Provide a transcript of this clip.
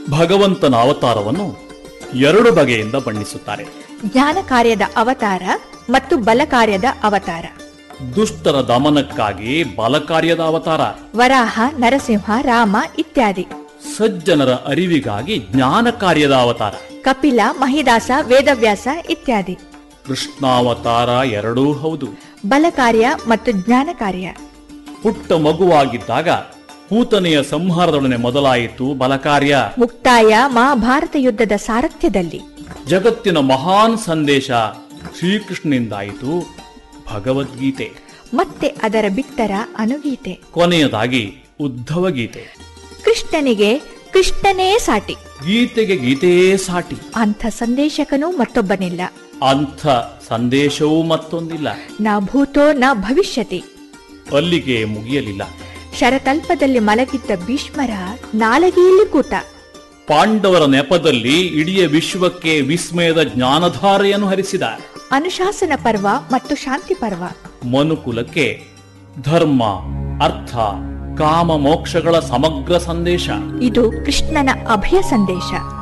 ಭಗವಂತನ ಅವತಾರವನ್ನು ಎರಡು ಬಗೆಯಿಂದ ಬಣ್ಣಿಸುತ್ತಾರೆ ಜ್ಞಾನ ಕಾರ್ಯದ ಅವತಾರ ಮತ್ತು ಬಲ ಕಾರ್ಯದ ಅವತಾರ ದುಷ್ಟರ ದಮನಕ್ಕಾಗಿ ಬಲಕಾರ್ಯದ ಅವತಾರ ವರಾಹ ನರಸಿಂಹ ರಾಮ ಇತ್ಯಾದಿ ಸಜ್ಜನರ ಅರಿವಿಗಾಗಿ ಜ್ಞಾನ ಕಾರ್ಯದ ಅವತಾರ ಕಪಿಲ ಮಹಿದಾಸ ವೇದವ್ಯಾಸ ಇತ್ಯಾದಿ ಕೃಷ್ಣಾವತಾರ ಎರಡೂ ಹೌದು ಬಲ ಕಾರ್ಯ ಮತ್ತು ಜ್ಞಾನ ಕಾರ್ಯ ಪುಟ್ಟ ಮಗುವಾಗಿದ್ದಾಗ ಪೂತನೆಯ ಸಂಹಾರದೊಡನೆ ಮೊದಲಾಯಿತು ಬಲಕಾರ್ಯ ಮುಕ್ತಾಯ ಮಹಾಭಾರತ ಯುದ್ಧದ ಸಾರಥ್ಯದಲ್ಲಿ ಜಗತ್ತಿನ ಮಹಾನ್ ಸಂದೇಶ ಶ್ರೀಕೃಷ್ಣನಿಂದಾಯಿತು ಭಗವದ್ಗೀತೆ ಮತ್ತೆ ಅದರ ಬಿತ್ತರ ಅನುಗೀತೆ ಕೊನೆಯದಾಗಿ ಉದ್ಧವ ಗೀತೆ ಕೃಷ್ಣನಿಗೆ ಕೃಷ್ಣನೇ ಸಾಟಿ ಗೀತೆಗೆ ಗೀತೆಯೇ ಸಾಟಿ ಅಂಥ ಸಂದೇಶಕನೂ ಮತ್ತೊಬ್ಬನಿಲ್ಲ ಅಂಥ ಸಂದೇಶವೂ ಮತ್ತೊಂದಿಲ್ಲ ನ ಭೂತೋ ನ ಭವಿಷ್ಯತಿ ಅಲ್ಲಿಗೆ ಮುಗಿಯಲಿಲ್ಲ ಶರತಲ್ಪದಲ್ಲಿ ಮಲಗಿದ್ದ ಭೀಷ್ಮರ ನಾಲಗೆಯಲ್ಲಿ ಕೂತ ಪಾಂಡವರ ನೆಪದಲ್ಲಿ ಇಡೀ ವಿಶ್ವಕ್ಕೆ ವಿಸ್ಮಯದ ಜ್ಞಾನಧಾರೆಯನ್ನು ಹರಿಸಿದ ಅನುಶಾಸನ ಪರ್ವ ಮತ್ತು ಶಾಂತಿ ಪರ್ವ ಮನುಕುಲಕ್ಕೆ ಧರ್ಮ ಅರ್ಥ ಕಾಮ ಮೋಕ್ಷಗಳ ಸಮಗ್ರ ಸಂದೇಶ ಇದು ಕೃಷ್ಣನ ಅಭಯ ಸಂದೇಶ